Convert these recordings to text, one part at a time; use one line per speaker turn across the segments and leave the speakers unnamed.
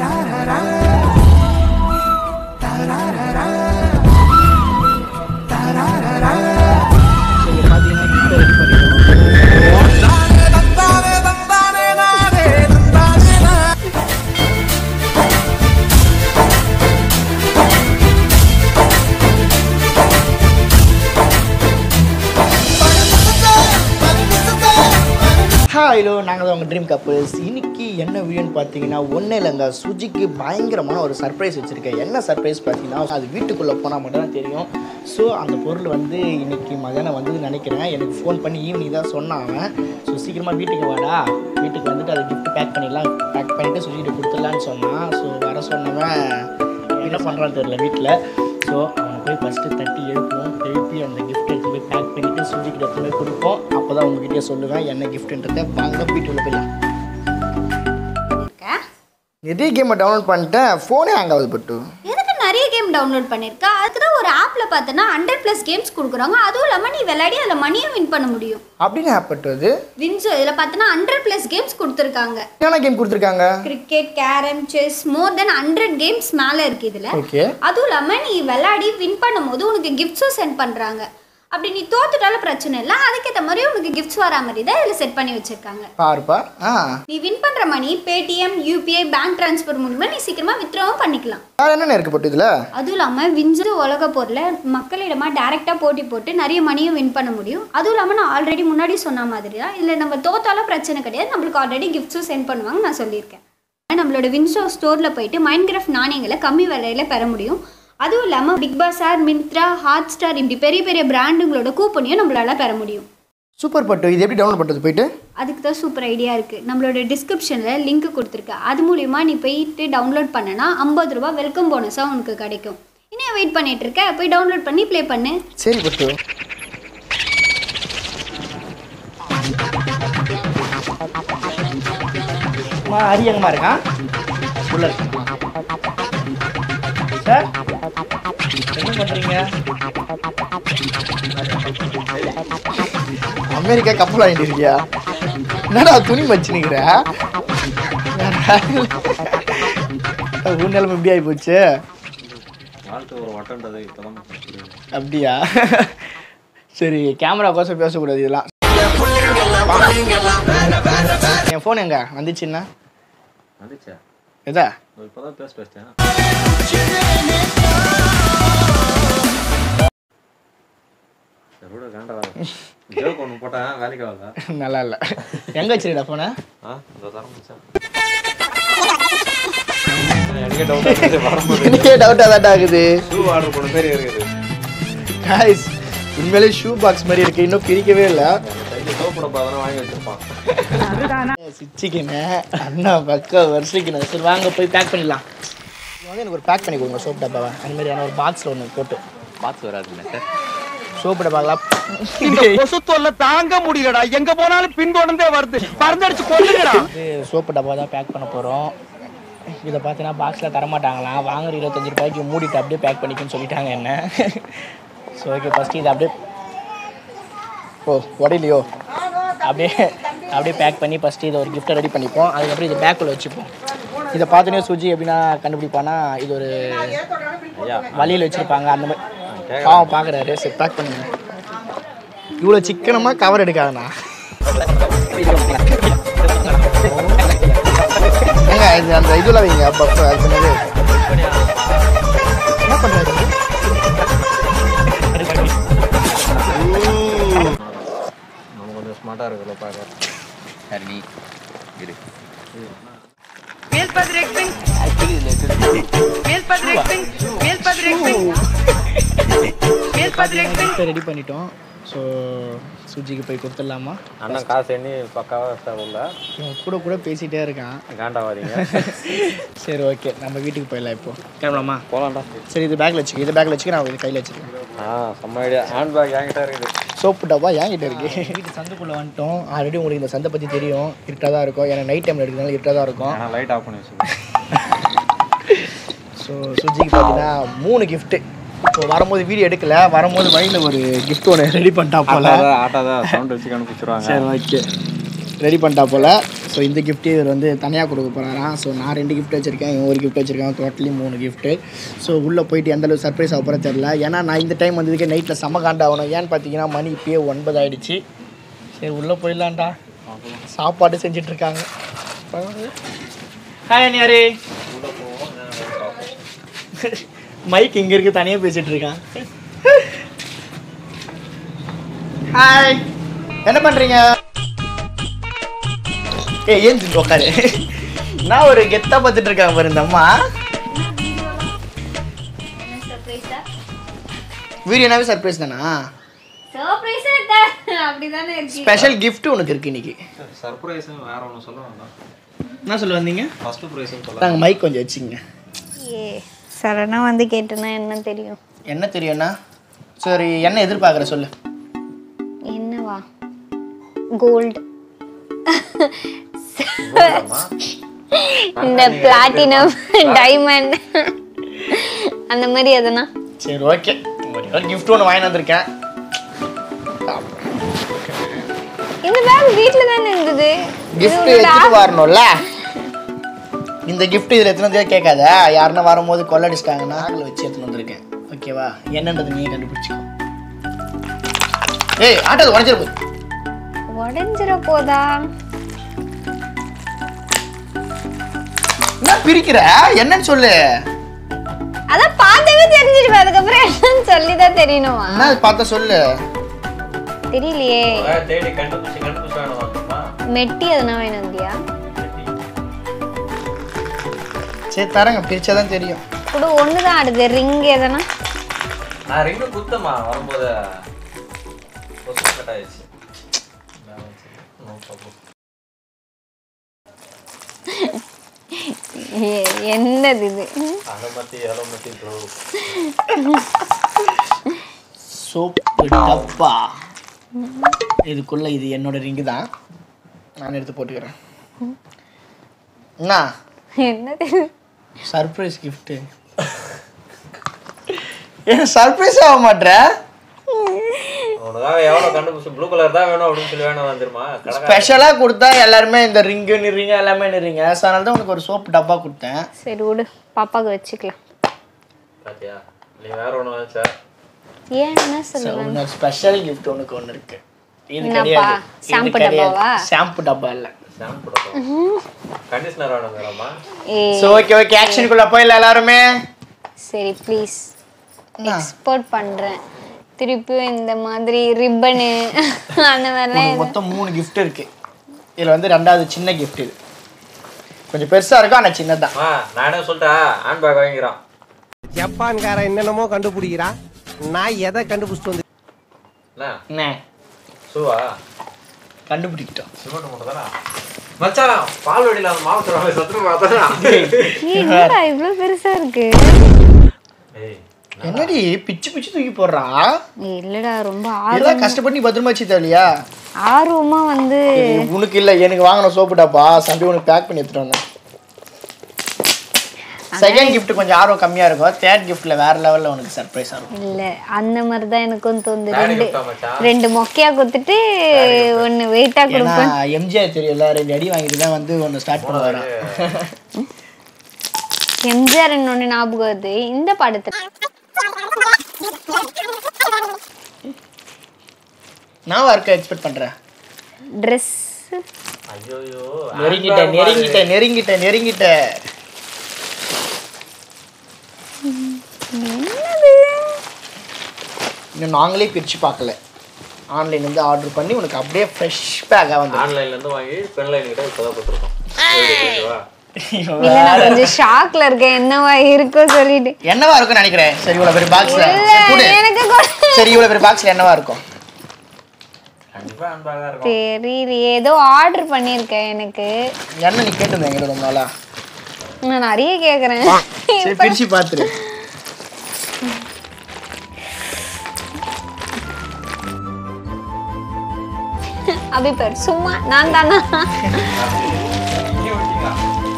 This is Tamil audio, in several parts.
சரி பார்த்தீங்கன்னா gift ready பண்ணிட்டோம். ஹலோ நாங்கள் தான் உங்கள் ட்ரீம் கப்புள்ஸ் இன்னைக்கு என்ன வீடியோன்னு பார்த்தீங்கன்னா ஒன்றும் இல்லைங்க சுஜிக்கு பயங்கரமான ஒரு சர்ப்ரைஸ் வச்சுருக்கேன் என்ன சர்ப்ரைஸ் பார்த்தீங்கன்னா அது வீட்டுக்குள்ளே போனால் மட்டும் தான் தெரியும் ஸோ அந்த பொருள் வந்து இன்னைக்கு மதியானம் வந்ததுன்னு நினைக்கிறேன் எனக்கு ஃபோன் பண்ணி ஈவினிங் தான் சொன்னான் அவன் ஸோ சீக்கிரமாக வீட்டுக்கு வாடா வீட்டுக்கு வந்துட்டு அதை கிஃப்ட் பேக் பண்ணிடலாம் பேக் பண்ணிவிட்டு சுஜிக்கிட்ட கொடுத்துடலான்னு சொன்னான் ஸோ வர சொன்னவன் என்ன பண்ணுறான்னு தெரியல வீட்டில் ஸோ அவனை போய் ஃபஸ்ட்டு தட்டி எழுப்புவோம் எழுப்பி அந்த கிஃப்ட் எடுத்து போய் பேக் பண்ணிவிட்டு சுஜிக்கிட்ட எடுத்து போய் கொடுப்போம் அப்போ தான் உங்ககிட்டயே சொல்லுவேன் என்ன கிஃப்ட்டுன்றதை வாங்க வீட்டுக்குள்ளே போயிடலாம்
இருக்கேன்
நிறைய கேமை டவுன்லோட் பண்ணிட்டேன் ஃபோனே ஹேங் ஆகுது பட்டு
எதுக்கு நிறைய கேம் டவுன்லோட் பண்ணியிருக்க அதுக்கு தான் ஒரு ஆப்பில் பார்த்தோன்னா ஹண்ட்ரட் ப்ளஸ் கேம்ஸ் கொடுக்குறாங்க அதுவும் இல்லாமல் நீ விளையாடி அதில் மணியும் வின் பண்ண முடியும்
அப்படின்னு ஆப் பட்டு அது
வின்ஸோ இதில் பார்த்தோன்னா ஹண்ட்ரட் ப்ளஸ் கேம்ஸ் கொடுத்துருக்காங்க
என்னென்ன கேம் கொடுத்துருக்காங்க
cricket carrom chess more than hundred games மேலே இருக்குது இதில்
ஓகே
அதுவும் இல்லாமல் நீ விளையாடி வின் பண்ணும்போது உனக்கு கிஃப்ட்ஸும் சென்ட் பண்ணுறாங்க அப்படி நீ தோத்துட்டாலும் பிரச்சனை இல்லை அதுக்கேற்ற மாதிரி உனக்கு கிஃப்ட்ஸ் வரா மாதிரி தான் இதில் செட் பண்ணி வச்சுருக்காங்க
பாருப்பா ஆ
நீ வின் பண்ணுற money Paytm UPI bank transfer மூலிமா நீ சீக்கிரமாக வித்ட்ராவும் பண்ணிக்கலாம்
வேறு என்னென்ன இருக்கு பட்டு இதில்
அதுவும் இல்லாமல் விஞ்சு உலக போரில் மக்களிடமா டேரெக்டாக போட்டி போட்டு நிறைய மணியும் வின் பண்ண முடியும் அதுவும் இல்லாமல் நான் ஆல்ரெடி முன்னாடி சொன்ன மாதிரி தான் இதில் நம்ம தோத்தாலும் பிரச்சனை கிடையாது நம்மளுக்கு ஆல்ரெடி கிஃப்ட்ஸும் சென்ட் பண்ணுவாங்க நான் சொல்லியிருக்கேன் நம்மளோட வின்சோ ஸ்டோரில் போயிட்டு மைண்ட் கிராஃப்ட் நாணயங்களை கம்மி விலையில பெற முடியும் அதுவும் இல்லாமல் big bazaar Myntra Hotstar இப்படி பெரிய பெரிய பிராண்டுங்களோட கூப்பனையும் நம்மளால பெற முடியும்
சூப்பர் பட்டு இது எப்படி டவுன்லோட் பண்ணுறது போயிட்டு
அதுக்கு தான் சூப்பர் ஐடியா இருக்குது நம்மளோட டிஸ்கிரிப்ஷனில் லிங்க் கொடுத்துருக்கு அது மூலிமா நீ போயிட்டு டவுன்லோட் பண்ணனா ஐம்பது ரூபா வெல்கம் போனஸாக உனக்கு கிடைக்கும் இன்னும் வெயிட் பண்ணிட்டு இருக்க போய் டவுன்லோட் பண்ணி ப்ளே பண்ணு
சரி பட்டு அம்மா ஹரி எங்கம்மா இருக்கான் உள்ள இருக்கான் சார் என்ன பண்ணுறீங்க அமெரிக்கா கப்பல் வாங்கிட்டு இருக்கியா என்னடா துணி மச்சினுக்கிற உன் நிலைமை எப்படி ஆகி போச்சு
வாழ்க்கை ஒரு வட்டன்றது இப்போதான் புரியுது
அப்படியா சரி கேமரா கோசம் பேசக்கூடாது இதெல்லாம் என் ஃபோன் எங்க வந்துச்சுன்னா
வந்துச்சா
எதா
இப்போதான் பேச பேசிட்டேன் காண்டா ஜோக் ஒன்று போட்டேன் வேலைக்கு ஆகல
நல்லா இல்லை எங்கே வச்சிருக்கா ஃபோனை
ஆ இந்த தரம் முடிச்சேன் எனக்கே டவுட் வரும்போது
எனக்கே டவுட்டாக தான்டா ஆகுது
ஷூ ஆர்டர் பண்ண பேர் இருக்குது
காய்ஸ் உண்மையிலே ஷூ பாக்ஸ் மாதிரி இருக்கு இன்னும் பிரிக்கவே இல்லை
கையில் சோப்பு டப்பா அதெல்லாம் வாங்கி வச்சிருப்பான்
சிச்சிக்கினே அண்ணா பக்கா வருஷக்கினேன் சரி வாங்க போய் பேக் பண்ணிடலாம் வாங்க எனக்கு ஒரு பேக் பண்ணி கொடுங்க சோப்பு டப்பாவை அந்த மாதிரியான ஒரு பாக்ஸில் ஒன்று போட்டு
பார்த்து வராதுல்ல சார்
சோப்பு டப்பாலாம்
கொசு தொல்லை தாங்க முடியலடா எங்க போனாலும் பின்தொடர்ந்தே வருது பறந்தடிச்சு கொல்லுங்கடா
இது சோப்பு டப்பா தான் பேக் பண்ண போகிறோம் இதை பார்த்தீங்கன்னா பாக்ஸில் தரமாட்டாங்களாம் வாங்குற இருபத்தஞ்சு ரூபாய்க்கு மூடிட்டு அப்படியே பேக் பண்ணிக்கன்னு சொல்லிட்டாங்க என்ன ஸோ ஓகே ஃபஸ்ட்டு இதை அப்படியே ஓ உடையிலையோ அப்படியே அப்படியே பேக் பண்ணி ஃபஸ்ட்டு இதை ஒரு கிஃப்ட்டை ரெடி பண்ணிப்போம் அதுக்கப்புறம் இதை பேக்குள்ளே வச்சுப்போம் இதை பார்த்தோன்னே சுஜி எப்படின்னா கண்டுபிடிப்பானா இது ஒரு வழியில் வச்சுருப்பாங்க அந்த மாதிரி பாவம் பார்க்குறாரு சரி பேக் பண்ணுங்க இவ்வளோ சிக்கனமாக கவர் எடுக்காதண்ணா ஏங்க இது அந்த இதில் வைங்க அப்போ அது பண்ணது என்ன பண்ணுறது
நம்ம கொஞ்சம் ஸ்மார்ட்டாக இருக்குல்ல பார்க்க சரி நீ இரு
ரெடி பண்ணிட்டோம் ஸோ சுஜிக்கு போய் கொடுத்துடலாமா
அண்ணன் காசு எண்ணி பக்காவாக ஸ்டாவில்
இவன் கூட கூட பேசிகிட்டே இருக்கான்
காண்டாவாதீங்க
சரி ஓகே நம்ம வீட்டுக்கு போயிடலாம் இப்போ கிளம்பலாமா
போகலாம்டா
சரி இது பேக்கில் வச்சுக்க இது பேக்கில் வச்சுக்க நான் இது கையில் வச்சுக்கிறேன்
ஆ செம்ம ஐடியா ஹேண்ட் பேக் என்கிட்ட இருக்குது
சோப்பு டப்பா என்கிட்ட இருக்கு வீட்டு சந்தைக்குள்ளே வந்துட்டோம் ஆல்ரெடி உங்களுக்கு இந்த சந்தை பற்றி தெரியும் இருட்டாக தான் இருக்கும் ஏன்னா நைட் டைமில் எடுக்கிறதுனால இருட்டாக தான் இருக்கும்
ஆனால் லைட் ஆஃப் பண்ணி வச்சுக்கோ
ஸோ சுஜிக்கு பார்த்தீங்கன்னா மூணு கிஃப்ட்டு இப்போ வரும்போது வீடியோ எடுக்கல வரும்போது வழியில் ஒரு gift ஒன்று ரெடி பண்ணிட்டா போல
ஆட்டாதான் ஆட்டாதான் சவுண்ட் வச்சு கண்டுபிடிச்சிருவாங்க
சரி ஓகே ரெடி பண்ணிட்டா போல ஸோ இந்த gift இவர் வந்து தனியாக கொடுக்க போகிறாராம் ஸோ நான் ரெண்டு gift வச்சுருக்கேன் இவன் ஒரு gift வச்சுருக்கேன் டோட்டலி மூணு கிஃப்ட்டு ஸோ உள்ளே போயிட்டு எந்த அளவுக்கு சர்ப்ரைஸ் ஆக போகிறேன் தெரில ஏன்னா நான் இந்த டைம் வந்ததுக்கு நைட்டில் செம்ம காண்டா ஆகணும் ஏன்னு பார்த்தீங்கன்னா மணி இப்பயே ஒன்பது ஆயிடுச்சு சரி உள்ளே போயிடலான்டா சாப்பாடு செஞ்சிட்ருக்காங்க ஹாய் அனியாரே மைக் இங்கே இருக்கு தனியாக பேசிட்டு இருக்கான் ஹாய் என்ன பண்ணுறீங்க ஏ ஏன் உட்காரு நான் ஒரு கெத்தா பார்த்துட்டு இருக்காங்க பாரு இந்த அம்மா வீடியோனாவே சர்ப்ரைஸ் தானா
சர்ப்ரைஸா அப்படிதானே இருக்கு
ஸ்பெஷல் gift உனக்கு இருக்கு இன்னைக்கு
சர்ப்ரைஸ் வேற ஒன்று சொல்ல வேண்டாம்
என்ன சொல்ல வந்தீங்க
ஃபர்ஸ்ட் ப்ரைஸ்னு சொல்ல
நாங்கள் மைக் கொஞ்சம் வச்சுங்க
ஏ சரணா வந்து கேட்டேன்னா என்ன தெரியும்
என்ன தெரியும்னா சரி என்ன எதிர்பார்க்குற சொல்லு
என்னவா கோல்டு இந்த பிளாட்டினம் டைமண்ட் அந்த மாதிரி எதனா
சரி ஓகே ஒரு கிஃப்ட் ஒன்று வாங்கி வந்திருக்கேன்
இந்த பேக் வீட்ல தானே இருந்தது
gift எடுத்துட்டு வரணும்ல இந்த gift இதில் எத்தனை வந்தே கேட்காத யாருன்னா வரும்போது கொள்ளடிச்சிட்டாங்கன்னா அதில் வச்சு எடுத்துன்னு வந்திருக்கேன் ஓகேவா என்னன்றது நீ கண்டுபிடிச்சிக்கோ ஏய் ஆட்டோ உடஞ்சிரு போகுது
உடஞ்சிர போதா
என்ன பிரிக்கிற என்னன்னு சொல்லு
அதான் பார்த்தாவே தெரிஞ்சிருப்ப அதுக்கப்புறம் என்னன்னு சொல்லி தான் தெரியணுமா
என்ன பார்த்தா சொல்லு
தெரியலையே
தேடி கண்டுபிடிச்சு கண்டுபிடிச்சு வேணும்
மெட்டி எதனா வேணும் வந்தியா
சரி தரேங்க பிரிச்சா தான் தெரியும்
கூட ஒன்று தான் ஆடுது ரிங் எதனா
நான் ரிங்கு குத்தமா வரும்போது கொஸ்டின் கட் ஆயிடுச்சு No problem.
ஏ- என்னது இது
அதை மத்தி எதை மத்தி ப்ரோ
சோப்பு டப்பா இதுக்குள்ள இது என்னோட ரிங்கு தான் நான் எடுத்து போட்டுக்கிறேன் என்ன
என்னது
சர்ப்ரைஸ் கிஃப்ட்டு ஏன் சர்ப்ரைஸ் ஆக மாட்டேற
உனக்காக எவ்வளோ கண்டுபிடிச்சு ப்ளூ கலர் தான் வேணும் அப்படின்னு சொல்லி வேணும் வந்துருமா கடைக்கார
ஸ்பெஷலாக கொடுத்தா எல்லாருமே இந்த ரிங்கு நிறீங்க எல்லாமே நிறீங்க ஸோ அதனால தான் உனக்கு ஒரு சோப்பு டப்பா கொடுத்தேன்
சரி விடு பாப்பாவுக்கு வச்சுக்கலாம்
பாத்தியா நீ வேற ஒன்று வச்சா
ஏன் என்ன
ஸோ
சொல்லுவேன்
உனக்கு ஸ்பெஷல் கிஃப்ட் உனக்கு ஒன்று இருக்கு இது
என்னப்பா?
கிடையாது இது
ஷாம்பு
கிடையாது
டப்பாவா?
ஷாம்பு டப்பா இல்லை
ஷாம்பு கண்டிஷனர் வேணுங்கிறமா
ஏ
ஸோ ஓகே ஓகே ஆக்ஷனுக்குள்ள போயிடல எல்லாருமே
சரி ப்ளீஸ் எக்ஸ்போர்ட் பண்ணுறேன் திருப்பியும் இந்த மாதிரி ரிப்பனு அந்த மாதிரிலாம்
உனக்கு மொத்தம் மூணு gift இருக்கு இதில் வந்து ரெண்டாவது சின்ன gift இது கொஞ்சம் பெருசா இருக்கும் ஆனால் சின்னதான்
ஆ நான் என்ன சொல்லிட்டா ஹேண்ட் பேக் வாங்கிக்கிறான்
ஜப்பான்காரன் என்னென்னமோ கண்டுபிடிக்கிறான் நான் எதை கண்டுபிடிச்சிட்டு வந்து
என்ன
என்ன
ஷூவா
கண்டுபிடிக்கிட்டோம்
சிமெண்ட் மூட்டை தானே மச்சான் பால் வெடியில் அந்த மாவு தருவாங்க சத்துரு பார்த்தா
ஏய், என்னடா இவ்வளோ பெருசா இருக்கு
ஏய்
என்னடி பிச்சு பிச்சு தூக்கி போடுறா
ஏய், இல்லடா ரொம்ப ஆர்வம்
எல்லாம் கஷ்டப்பட்டு நீ பத்திரமா வச்சு இல்லையா
ஆர்வமா வந்து
உனக்கு இல்லை எனக்கு வாங்கின சோப்பு டப்பா சண்டே உனக்கு பேக் பண்ணி எடுத்துட்டு வந்தேன் செகண்ட் gift கொஞ்சம் ஆர்வம் கம்மியா இருக்கும் தேர்ட் கிஃப்ட்ல வேற லெவல்ல உனக்கு சர்ப்ரைஸா இருக்கும்
இல்ல அந்த மாதிரி தான் எனக்கும் தோணுது
Daddy
ரெண்டு
gift ஆ மச்சான்?
ரெண்டு மொக்கையா கொடுத்துட்டு ஒன்னு வெயிட்டா
ஏன்னா
கொடுப்பேன்
எம்ஜிஆர் தெரியல ரெண்டு அடி வாங்கிட்டு தான் வந்து ஒன்று ஸ்டார்ட் பண்ணுவாராம்
எம்ஜிஆர் ஒண்ணு ஞாபகம் வருது இந்த படத்துல
நான் ஒர்க்கை எக்ஸ்பெக்ட் பண்றேன்
ட்ரெஸ்
ஐயோயோ
நெருங்கிட்ட நெருங்கிட்ட நெருங்கிட்ட நெருங்கிட்ட இன்னும் நாங்களே பிரிச்சு பார்க்கல ஆன்லைன்ல இருந்து ஆர்டர் பண்ணி உனக்கு அப்படியே ஃப்ரெஷ் பேக்காக வந்து
ஆன்லைன்ல இருந்து வாங்கி பென்லைன் கிட்ட இப்பதான் போட்டிருக்கோம் ஓகேவா
இல்ல நான் கொஞ்சம் ஷாக்ல இருக்கேன் என்னவா இருக்கோ சொல்லிட்டு
என்னவா இருக்கும்னு நினைக்கிறேன் சரி இவ்வளவு பெரிய பாக்ஸ்ல
இல்ல எனக்கு கொடு.
சரி இவ்வளவு பெரிய பாக்ஸ்ல என்னவா இருக்கும்
கண்டிப்பா அன்பாக இருக்கும்
தெரியல ஏதோ ஆர்டர் பண்ணிருக்கேன் எனக்கு
என்ன நீ கேட்டிருந்தேன் எங்கிட்ட ரொம்ப நாளா
நான் நிறைய கேக்குறேன்
சரி பிரிச்சு பார்த்துரு
அப்படி பேர் சும்மா நான் தானா
இங்கே விட்டீங்களா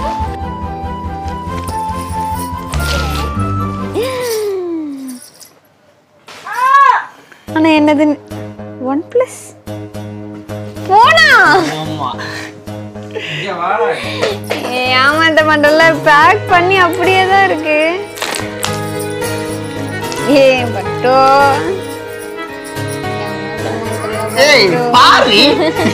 ஆனா என்னது ஒன் பிளஸ் போனா
ஆமா
இங்கே வாடா
ஏய், ஏமாத்த மாட்டல பேக் பண்ணி அப்படியே தான் இருக்கு ஏ பட்டோ
ஏய் பாரு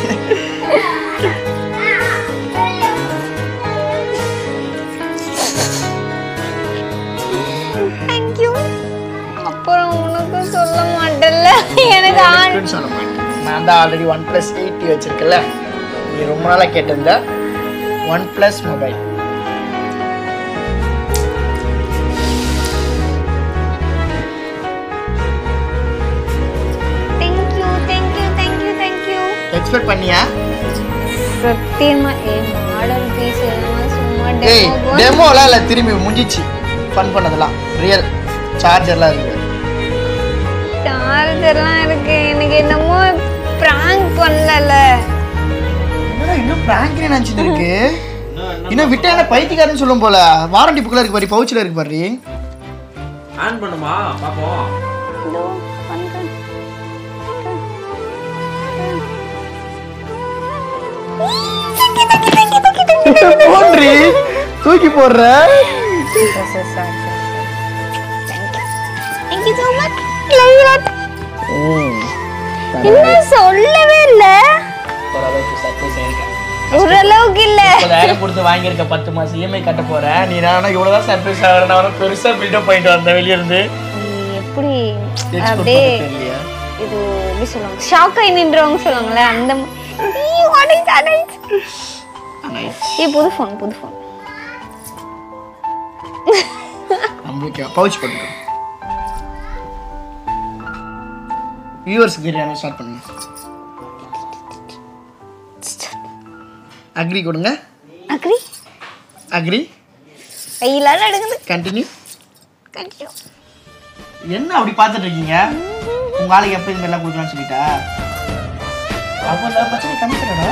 தேங்க்யூ அப்புறம் உனக்கும் சொல்ல மாட்டேல்ல எனக்கு ஆ-
இருக்குன்னு சொல்ல மாட்டேன் நான் தான் ஆல்ரெடி ஒன் ப்ளஸ் எயிட்டி வச்சிருக்கல நீ ரொம்ப நாளாக கேட்டிருந்த OnePlus mobile
thank you thank you thank you thank you
expect பண்ணியா
சத்தியமா ஏ மாடல் பீஸ் சும்மா
ஏய்
டெமோ
டெமோலாம் இல்லை திரும்பி முடிஞ்சிச்சு ஃபன் பண்ணதெல்லாம் ரியல் சார்ஜர்லாம் இருக்கு
சார்ஜர்லாம் இருக்கு எனக்கு என்னமோ பிராங்க் பண்ணல
என்னடா இன்னும் பிராங்க்னே நினச்சிட்டு இருக்கு இன்னும் விட்டா என்ன பைத்தியக்காரன்னு சொல்லும் போல வாரண்டி புக்கில் இருக்கு பாரு பவுச்சில் இருக்கு பாரு
ஆன் பண்ணுமா பாப்போம்
இதோ பண்றேன்
போன்றி தூக்கி போடுற
thank you so much love you இன்னும் சொல்லவே இல்ல
ஓரளவுக்கு சக்ஸஸ் ஆயிருக்கேன்
ஓரளவுக்கு இல்ல
முப்பதாயிரம் கொடுத்து வாங்கியிருக்க பத்து மாசம் இஎம்ஐ கட்ட போறேன் நீ நான் இவ்வளவுதான் சர்ப்ரைஸ் ஆகிறேன் நான் பெருசா பில்டப் பண்ணிட்டு வந்தேன் வெளிய இருந்து
நீ எப்படி
Expect
அப்படியே
பண்ண தெரியலையா?
இது எப்படி சொல்லுவாங்க ஷாக் ஆகி நின்றவங்க சொல்லுவாங்கல்ல அந்த மா- ஈ, what is that?
Nice.
ஏ புது ஃபோன் புது ஃபோன்
நம்மளுக்கு பவுச் போட்டுக்கோ வியூவர்ஸ்க்கு தெரியாம ஸ்டார்ட் பண்ணுங்க அக்ரி கொடுங்க
அக்ரி
அக்ரி
கையிலான எடுக்குது
கண்டினியூ
கண்டினியூ
என்ன அப்படி பார்த்துட்டு இருக்கீங்க உங்க ஆளுக்கு எப்போ இந்த எல்லாம் கொடுக்கலாம்னு சொல்லிட்டா அப்போ இந்த பிரச்சனை கம்மி பண்ணடா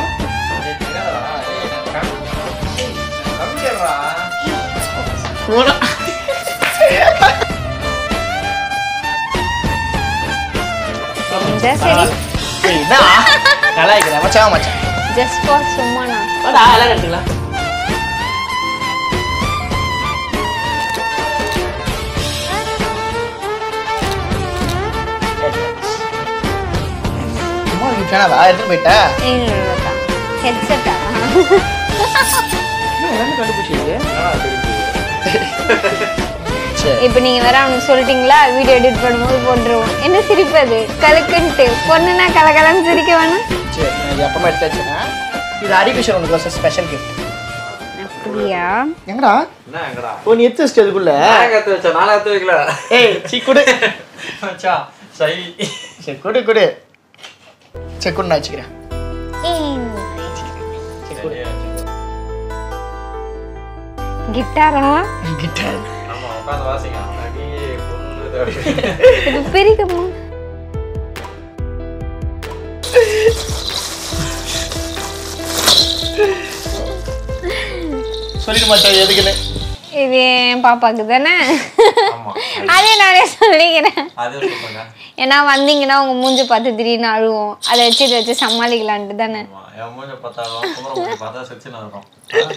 சரி
நல்லா இருக்கிறேன் மச்சான் மச்சான்
ஜஸ்ட் ஃபார் சும்மாண்ணா
வாடா எல்லாம் எடுத்துக்கலாம் சும்மா இருக்கு சேனலா எடுத்துட்டு போயிட்டேன்
இல்லைக்கா ஹெட்செட்டா
எல்லாமே கண்டுபிடிச்சிருக்கு சரி
இப்போ நீங்க வேற அவனுக்கு சொல்லிட்டீங்களா வீடியோ எடிட் பண்ணும்போது போட்டுருவோம் என்ன சிரிப்பு அது கலக்குன்ட்டு பொண்ணுனா கலகலன்னு சிரிக்க வேணும்
சரி நான் இது எப்பமா எடுத்து வச்சுனேன் இது ஹரிகிருஷ்ணன் உனக்கு ஒரு ஸ்பெஷல் கிஃப்ட்
அப்படியா
எங்கடா
என்ன எங்கடா
ஓ நீ எடுத்து வச்சிட்டு அதுக்குள்ள
நான் கத்து வச்சேன் நான் கத்து வைக்கல
ஏய் சீ கொடு
மச்சா சை
சரி கொடு கொடு சரி கொடு நான் வச்சுக்கிறேன் சரி கொடு
கிட்டாரா
கிட்டார்
ஆமா உட்காந்து வாசிங்க அப்படியே பொண்ணு
இது பிரிக்குமா
சொல்லிட்டு மாட்டேன் எதுக்குன்னு
இது என் பாப்பாக்கு தானே
ஆமா
அதே நானே சொல்லிக்கிறேன்
அதே சொல்லுங்க
ஏன்னா வந்தீங்கன்னா உங்க மூஞ்சி பார்த்து திடீர்னு அழுவோம் அதை வச்சு இதை வச்சு சமாளிக்கலான்ட்டு தானே
ஆமா என் மூஞ்ச பார்த்தாலும் குமர மூஞ்சி பார்த்தா செச்சுன்னு இருக்கும்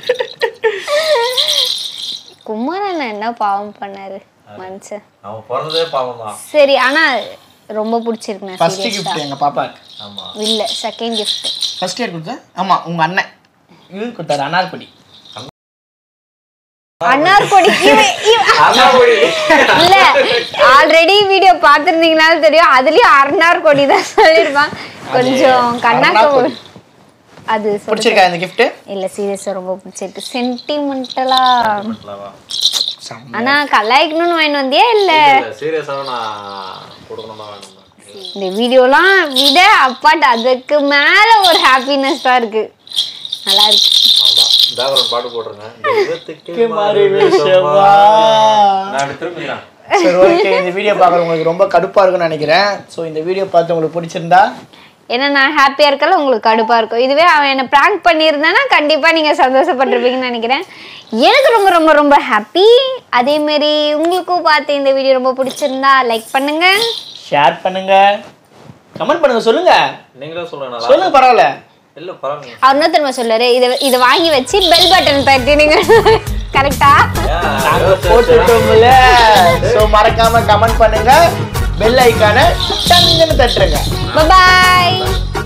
குமாரண்ணா என்ன பாவம் பண்ணாரு மனுஷன்
அவன் பிறந்ததே பாவம் தான்
சரி ஆனா ரொம்ப பிடிச்சிருக்கு
ஃபர்ஸ்ட் கிஃப்ட் எங்க பாப்பாக்கு
ஆமா
இல்ல செகண்ட் கிஃப்ட்
ஃபர்ஸ்ட் இயர் கொடுத்தேன் ஆமா உங்க அண்ணன் இவன் கொடுத்தாரு அனார்படி
அன்னார்கொடி இவ- இவ- இல்ல ஆல்ரெடி வீடியோ பார்த்திருந்தீங்கனாலும் தெரியும் அதுலயும் அர்னார்கொடி தான் சொல்லிருப்பான் கொஞ்சம் கண்ணாக்க
அர்னார்கொடி.
அது சொல்ல-
பிடிச்சிருக்கா இந்த கிஃப்ட்
இல்ல சீரியஸா ரொம்ப பிடிச்சிருக்கு சென்டிமெண்டலா ஆனா கலாய்க்கணும்னு வாங்கிட்டு வந்தியா இல்ல
சீரியஸாக நான் கொடுக்கணும் தான் வேணும் தான்.
இந்த வீடியோலாம் விட அப்பாட் அதுக்கு மேல ஒரு ஹாப்பினஸ் தான் இருக்கு நல்லா இருக்கு
அதான் பேக்ரவுண்ட் பாட்டு போட்டுருங்க தெய்வத்துக்கு
மாறி
மாறு
வேஷமா.
வேஷமா. நான் அப்படி திரும்பிக்கிறேன்
சரி ஓகே இந்த வீடியோ பார்க்குறவங்களுக்கு ரொம்ப கடுப்பா இருக்கும்னு நினைக்கிறேன் ஸோ இந்த வீடியோ பார்த்து உங்களுக்கு பிடிச்சிருந்தா
ஏன்னா நான் ஹாப்பியா இருக்கல உங்களுக்கு கடுப்பா இருக்கும் இதுவே அவன் என்ன பிராங்க் பண்ணியிருந்தானா கண்டிப்பா நீங்க சந்தோஷப்பட்டிருப்பீங்கன்னு நினைக்கிறேன் எனக்கு ரொம்ப ரொம்ப ரொம்ப ஹாப்பி அதே மாதிரி உங்களுக்கும் பார்த்து இந்த வீடியோ ரொம்ப பிடிச்சிருந்தா லைக் பண்ணுங்க
ஷேர் பண்ணுங்க கமெண்ட் பண்ணுங்க சொல்லுங்க
நீங்களே சொல்லுங்க
சொல்லுங்க பரவாயில்ல
இல்ல பரவாயில்ல
அவர் என்ன திரும்ப சொல்லுவாரு இதை இதை வாங்கி வச்சு பெல் பட்டன் தட்டி நீங்க கரெக்டா
நாங்க போட்டுட்டோம்ல ஸோ மறக்காம கமெண்ட் பண்ணுங்க பெல் ஐக்கான டங்குன்னு தட்டுருங்க
பாய்